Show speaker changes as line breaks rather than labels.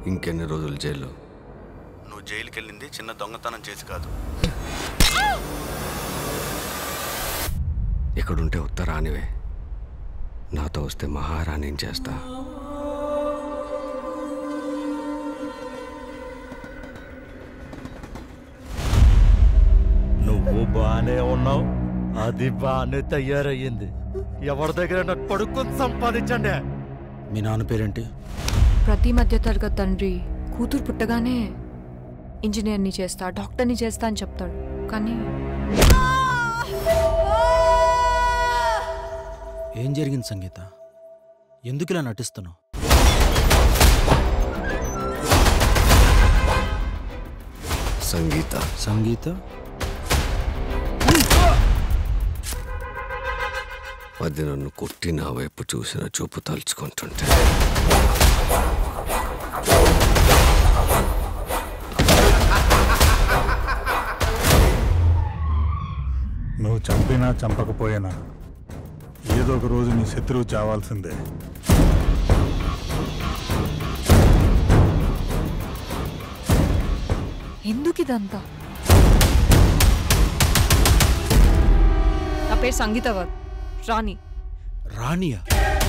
ఇంకెన్ని రోజులు జైలు
నువ్వు జైలుకి వెళ్ళింది చిన్న దొంగతనం చేసి కాదు
ఇక్కడుంటే ఉత్తరానివే నాతో వస్తే మహారాణిని చేస్తా
నువ్వు బానే ఉన్నావు అది బానే తయారయ్యింది ఎవరి దగ్గర పడుకొని సంపాదించండి
మీ నాన్న పేరేంటి
ప్రతి మధ్యతరగతి తండ్రి కూతురు పుట్టగానే ఇంజనీర్ని చేస్తా డాక్టర్ని చేస్తా అని చెప్తాడు కానీ
ఏం జరిగింది సంగీత ఎందుకు ఇలా నటిస్తున్నావు
సంగీత
సంగీత
అది నన్ను కొట్టి నా వైపు చూసిన చూపు తలుచుకుంటుంటే
నువ్వు చంపినా చంపకపోయినా ఏదో ఒక రోజు నీ శత్రువు చావాల్సిందే
ఎందుకు ఇదంతా నా పేరు సంగీత వర్ రాణి
రాణియా